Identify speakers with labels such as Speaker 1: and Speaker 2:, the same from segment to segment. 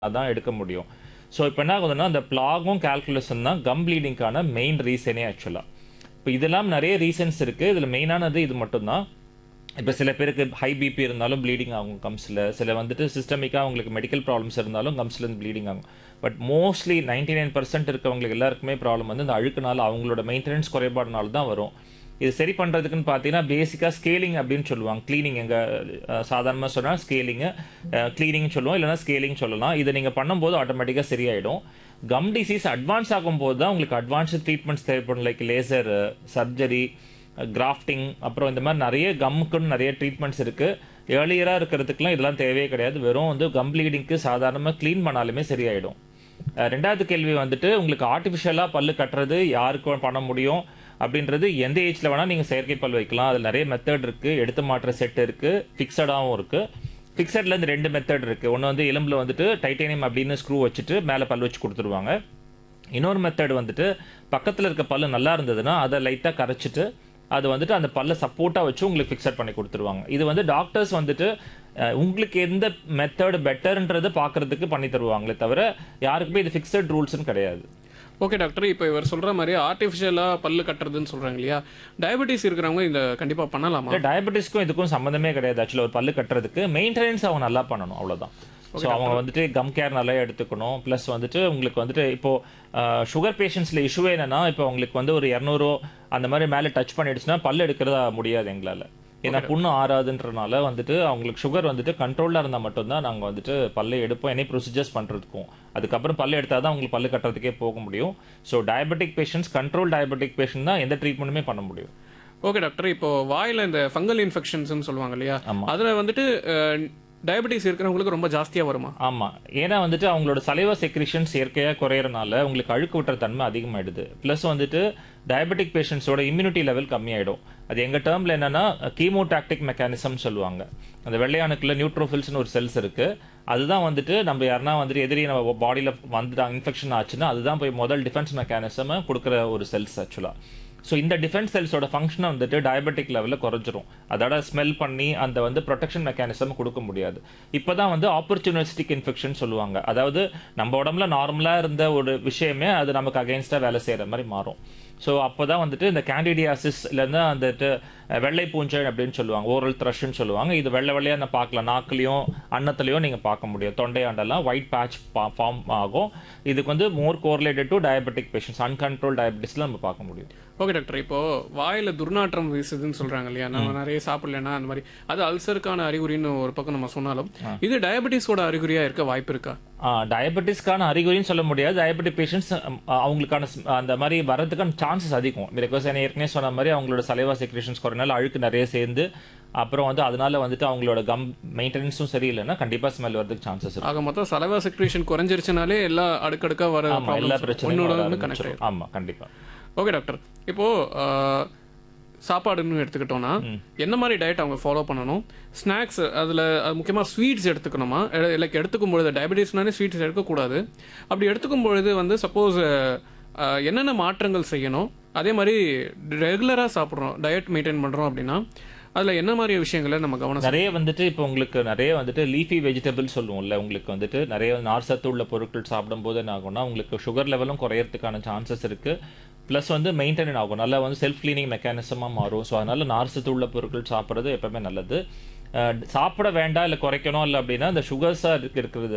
Speaker 1: அதான் எடுக்க முடியும் ஸோ இப்போ என்ன ஆகுதுன்னா அந்த பிளாகும் கால்குலஸும் தான் கம் ப்ளீடிங்கான மெயின் ரீசனே ஆக்சுவலாக இப்போ இதெல்லாம் நிறைய ரீசன்ஸ் இருக்குது இதில் மெயினானது இது மட்டும்தான் இப்போ சில பேருக்கு ஹை பிபி இருந்தாலும் ப்ளீடிங் ஆகும் கம்ஸில் சில வந்துட்டு சிஸ்டமிக்காக அவங்களுக்கு மெடிக்கல் ப்ராப்ளம்ஸ் இருந்தாலும் கம்ஸ்லேருந்து ப்ளீடிங் ஆகும் but mostly ninety nine percent இருக்கவங்களுக்கு எல்லாருக்குமே ப்ராப்ளம் வந்து இந்த அழுக்குனால அவங்களோட மெயின்டெனன்ஸ் குறைபாடுனால தான் வரும் இது சரி பண்ணுறதுக்குன்னு பார்த்தீங்கன்னா பேசிக்காக ஸ்கேலிங் அப்படின்னு சொல்லுவாங்க க்ளீனிங் எங்கள் சாதாரணமாக சொன்னால் ஸ்கேலிங்கு க்ளீனிங் சொல்லுவோம் இல்லைனா ஸ்கேலிங் சொல்லலாம் இதை நீங்கள் பண்ணும்போது ஆட்டோமேட்டிக்காக சரியாயிடும் கம் டிசீஸ் அட்வான்ஸ் ஆகும்போது தான் உங்களுக்கு அட்வான்ஸ்டு ட்ரீட்மெண்ட்ஸ் தேவைப்படும் லைக் லேசர் சர்ஜரி கிராஃப்டிங் அப்புறம் இந்த மாதிரி நிறைய கம்முக்குன்னு நிறைய ட்ரீட்மெண்ட்ஸ் இருக்குது ஏர்லியராக இருக்கிறதுக்குலாம் இதெல்லாம் தேவையே கிடையாது வெறும் வந்து கம் ப்ளீடிங்க்கு சாதாரணமாக க்ளீன் பண்ணாலுமே சரியாயிடும் அஹ் ரெண்டாவது கேள்வி வந்துட்டு உங்களுக்கு ஆர்டிஃபிஷியலாக பல்லு கட்டுறது யாருக்கு பண்ண முடியும் அப்படின்றது எந்த ஏஜ்ல வேணா நீங்க செயற்கை பல் வைக்கலாம் அதில் நிறைய மெத்தட் இருக்கு எடுத்து மாற்ற செட் இருக்கு ஃபிக்ஸடாகவும் இருக்கு ஃபிக்ஸட்ல இருந்து ரெண்டு மெத்தட் இருக்கு ஒன்று வந்து எலும்புல வந்துட்டு டைட்டேனியம் அப்படின்னு ஸ்க்ரூ வச்சுட்டு மேலே பல் வச்சு கொடுத்துருவாங்க இன்னொரு மெத்தட் வந்துட்டு பக்கத்தில் இருக்க பல்லு நல்லா இருந்ததுன்னா அதை லைட்டாக கரைச்சிட்டு அது வந்துட்டு அந்த பல்ல சப்போர்ட்டாக வச்சு உங்களுக்கு ஃபிக்ஸட் பண்ணி கொடுத்துருவாங்க இது வந்து டாக்டர்ஸ் வந்துட்டு அஹ், உங்களுக்கு எந்த மெத்தட் பெட்டர்ன்றதை பார்க்கறதுக்கு பண்ணி தருவாங்களே தவிர யாருக்குமே இது ஃபிக்ஸட் ரூல்ஸ்னு கிடையாது
Speaker 2: ஓகே டாக்டர் இப்போ இவர் சொல்ற மாதிரி ஆர்டிஃபிஷியலாக பல்லு கட்டுறதுன்னு சொல்றாங்க இல்லையா டயபெட்டிஸ் இருக்கிறவங்க இந்த கண்டிப்பா பண்ணலாமா
Speaker 1: இல்லை டயபெட்டிஸ்க்கும் இதுக்கும் சம்மந்தமே கிடையாது ஆக்சுவலாக ஒரு பல்லு கட்டுறதுக்கு மெயின்டெனன்ஸ் அவங்க நல்லா பண்ணணும் அவ்வளவுதான் ஸோ அவங்க வந்துட்டு கம் கேர் நல்லா எடுத்துக்கணும் ப்ளஸ் வந்துட்டு உங்களுக்கு வந்துட்டு இப்போ சுகர் பேஷண்ட்ஸில் இஷ்யூ என்னன்னா இப்போ உங்களுக்கு வந்து ஒரு இரநூறோ அந்த மாதிரி மேலே டச் பண்ணிடுச்சுன்னா பல்லு எடுக்கிறதா முடியாது எங்களால் ஏன்னா புண்ணு ஆறாதுன்றனால வந்துட்டு அவங்களுக்கு சுகர் வந்துட்டு கண்ட்ரோலில் இருந்தால் மட்டும்தான் நாங்கள் வந்துட்டு பல்லை எடுப்போம் எனி ப்ரொசீஜர்ஸ் பண்ணுறதுக்கும் அதுக்கப்புறம் பல்லு எடுத்தால் தான் உங்களுக்கு பல்லு கட்டுறதுக்கே போக முடியும் so diabetic patients control diabetic patient தான் எந்த ட்ரீட்மெண்ட்டுமே பண்ண முடியும்
Speaker 2: ஓகே டாக்டர் இப்போ வாயில இந்த ஃபங்கல் இன்ஃபெக்ஷன்ஸ்னு சொல்லுவாங்க இல்லையா
Speaker 1: ஆமா.
Speaker 2: அதுல வந்துட்டு டயபெட்டிஸ் இருக்கிறவங்களுக்கு ரொம்ப ஜாஸ்தியா வருமா
Speaker 1: ஆமா ஏன்னா வந்துட்டு அவங்களோட சலைவா செக்ரிஷன்ஸ் இயற்கையாக குறையறனால உங்களுக்கு அழுக்கு விட்டுற தன்மை அதிகமாயிடுது ப்ளஸ் வந்துட்டு டயபெட்டிக் பேஷண்ட்ஸோட இம்யூனிட்டி லெவல் கம்மியாயிடும் அது எங்க டேர்ம்ல என்னன்னா கீமோடாக்டிக் மெக்கானிசம் சொல்லுவாங்க அந்த வெள்ளையானுக்குள்ள நியூட்ரோஃபில்ஸ்னு ஒரு செல்ஸ் இருக்கு அதுதான் வந்துட்டு நம்ம யாருன்னா வந்துட்டு எதிரி நம்ம பாடியில வந்துட்டாங்க இன்ஃபெக்ஷன் ஆச்சுன்னா அதுதான் போய் முதல் டிஃபென்ஸ் மெக்கானிசம் கொடுக்குற ஒரு செல்ஸ் ஆக்சுவலா ஸோ இந்த டிஃபென்ஸ் செல்ஸோட ஃபங்க்ஷனை வந்துட்டு டயபெட்டிக் லெவலில் குறைஞ்சிரும் அதோட ஸ்மெல் பண்ணி அந்த வந்து ப்ரொடெக்ஷன் மெக்கானிசம் கொடுக்க முடியாது இப்போ தான் வந்து ஆப்பர்ச்சுனிஸ்டிக் இன்ஃபெக்ஷன் சொல்லுவாங்க அதாவது நம்ம உடம்புல நார்மலாக இருந்த ஒரு விஷயமே அது நமக்கு அகைன்ஸ்டாக வேலை செய்கிற மாதிரி மாறும் ஸோ அப்போ தான் வந்துட்டு இந்த கேண்டிடியாசிஸ் இல்லைன்னா வந்துட்டு அஹ், வெள்ளை பூஞ்சை அப்படின்னு சொல்லுவாங்க ஓரல் த்ரஷ்ன்னு சொல்லுவாங்க இது வெள்ளை வெள்ளையாக நான் பார்க்கலாம் நாக்குலையும் அன்னத்துலையும் நீங்கள் பார்க்க முடியும் தொண்டையாண்டெல்லாம் ஒயிட் பேட்ச் ஃபார்ம் ஆகும் இதுக்கு வந்து more correlated to diabetic patients uncontrol டயபெட்டிஸில் நம்ம பார்க்க முடியும்
Speaker 2: ஓகே டாக்டர் இப்போ வாயில துர்நாற்றம் வீசுதுன்னு சொல்றாங்க இல்லையா நம்ம நிறைய சாப்பிடலன்னா அந்த மாதிரி அது அல்சருக்கான அறிகுறின்னு ஒரு பக்கம் நம்ம சொன்னாலும் இது டயபெட்டிஸோட அறிகுறியா இருக்க வாய்ப்பு இருக்கா
Speaker 1: டயபெட்டிஸ்க்கான அறிகுறின்னு சொல்ல முடியாது டயபெட்டிக் பேஷண்ட்ஸ் அவங்களுக்கான ஸ்- அந்த மாதிரி வர்றதுக்கான சான்சஸ் அதிகம் பிகாஸ் நான் ஏற்கனவே சொன்ன மாதிரி அவங்களோட சலைவா செக்ரேஷன்ஸ் குறைனால அழுக்கு நிறைய சேர்ந்து அப்புறம் வந்து அதனால வந்துட்டு அவங்களோட கம் மெயின்டெனன்ஸும் சரியில்லைன்னா கண்டிப்பாக ஸ்மெல் வரதுக்கு சான்சஸ் இருக்கும்
Speaker 2: ஆக மொத்தம் சலவா செக்ரேஷன் குறைஞ்சிருச்சுனாலே எல்லா அடுக்கடுக்கா வர
Speaker 1: ஆமா எல்லா
Speaker 2: problems
Speaker 1: பிரச்சனையும்
Speaker 2: ஒன்னோட
Speaker 1: வர
Speaker 2: ஒன்று கனெக்ட்
Speaker 1: ஆரம்பிச்சிரும். ஆமா கண்டிப்பா
Speaker 2: ஓகே டாக்டர் இப்போ ஆஹ், சாப்பாடுன்னு எடுத்துக்கிட்டோம்னா என்ன மாதிரி டயட் அவங்க ஃபாலோ பண்ணணும் ஸ்நாக்ஸ் அதில் முக்கியமாக ஸ்வீட்ஸ் எடுத்துக்கணுமா லைக் எடுத்துக்கும் பொழுது டயபெட்டிஸ்னாலே ஸ்வீட்ஸ் எடுக்கக்கூடாது அப்படி எடுத்துக்கும் பொழுது வந்து சப்போஸ் என்னென்ன மாற்றங்கள் செய்யணும் அதே மாதிரி ரெகுலராக சாப்பிட்றோம் டயட் மெயின்டைன் பண்ணுறோம் அப்படின்னா அதில் என்ன மாதிரி விஷயங்களை நம்ம கவனம்
Speaker 1: நிறைய வந்துட்டு இப்போ உங்களுக்கு நிறைய வந்துட்டு லீஃபி வெஜிடபிள் சொல்லுவோம்ல உங்களுக்கு வந்துட்டு நிறைய நார் சத்து உள்ள பொருட்கள் சாப்பிடும்போது என்ன ஆகும்னா உங்களுக்கு சுகர் லெவலும் குறையறதுக்கான சான்சஸ் இருக்கு ப்ளஸ் வந்து மெயின்டைன் ஆகும் நல்லா வந்து செல்ஃப் கிளீனிங் மெக்கானிசமாக மாறும் ஸோ அதனால நார் சத்து உள்ள பொருட்கள் சாப்பிட்றது எப்பவுமே நல்லது அஹ் சாப்பிட வேண்டாம் இல்லை குறைக்கணும் இல்லை அப்படின்னா இந்த சுகர்ஸாக இருக்கு இருக்கிறது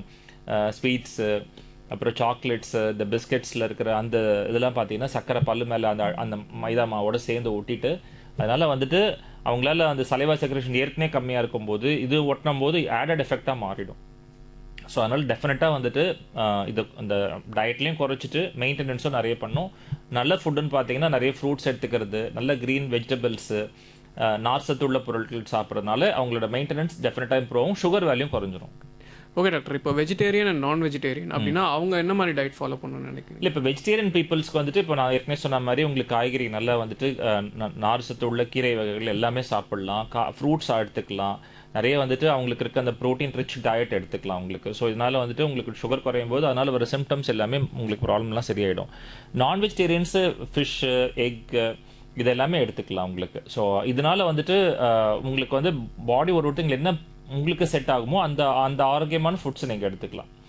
Speaker 1: ஸ்வீட்ஸு அப்புறம் சாக்லேட்ஸு இந்த பிஸ்கெட்ஸில் இருக்கிற அந்த இதெல்லாம் பார்த்தீங்கன்னா சக்கரை பல்லு மேலே அந்த அந்த மைதா மாவோட சேர்ந்து ஒட்டிட்டு அதனால வந்துட்டு அவங்களால அந்த சலைவா செக்ரேஷன் ஏற்கனவே கம்மியாக இருக்கும்போது இது ஒட்டினும் போது ஆடட் எஃபெக்டாக மாறிடும் ஸோ அதனால் டெஃபினட்டாக வந்துட்டு ஆஹ், இது அந்த டயட்லேயும் குறைச்சிட்டு மெயின்டெனன்ஸும் நிறைய பண்ணும் நல்ல ஃபுட்டுன்னு பார்த்தீங்கன்னா நிறைய ஃப்ரூட்ஸ் எடுத்துக்கிறது நல்ல க்ரீன் வெஜிடபிள்ஸு நார் சத்து உள்ள பொருட்கள் சாப்பிட்றதுனால அவங்களோட மெயின்டெனன்ஸ் டெஃபினட்டாக இம்ப்ரூவ் ஆகும் சுகர் வேல்யூம் குறைஞ்சிரும்
Speaker 2: ஓகே டாக்டர் இப்போ வெஜிடேரியன் அண்ட் நான் வெஜிடேரியன் அப்படின்னா அவங்க என்ன மாதிரி டயட் ஃபாலோ பண்ணணும்னு நினைக்கிறீங்க
Speaker 1: இல்லை இப்போ வெஜிடேரியன் பீப்புள்ஸ்க்கு வந்துட்டு இப்போ நான் ஏற்கனவே சொன்ன மாதிரி உங்களுக்கு காய்கறி நல்லா வந்துட்டு அஹ், ந- நார் சத்து உள்ள கீரை வகைகள் எல்லாமே சாப்பிடலாம் கா ஃப்ரூட்ஸ் எடுத்துக்கலாம் நிறைய வந்துட்டு அவங்களுக்கு இருக்க அந்த ப்ரோட்டீன் ரிச் டயட் எடுத்துக்கலாம் உங்களுக்கு ஸோ இதனால வந்துட்டு உங்களுக்கு சுகர் குறையும் போது அதனால வர சிம்டம்ஸ் எல்லாமே உங்களுக்கு ப்ராப்ளம்லாம் சரியாயிடும் நான் வெஜிடேரியன்ஸு ஃபிஷ்ஷு எக் இது எல்லாமே எடுத்துக்கலாம் உங்களுக்கு ஸோ இதனால வந்துட்டு அஹ், உங்களுக்கு வந்து பாடி ஒரு ரொட்டீனில் என்ன உங்களுக்கு செட் ஆகுமோ அந்த அந்த ஆரோக்கியமான ஃபுட்ஸ் நீங்கள் எடுத்துக்கலாம்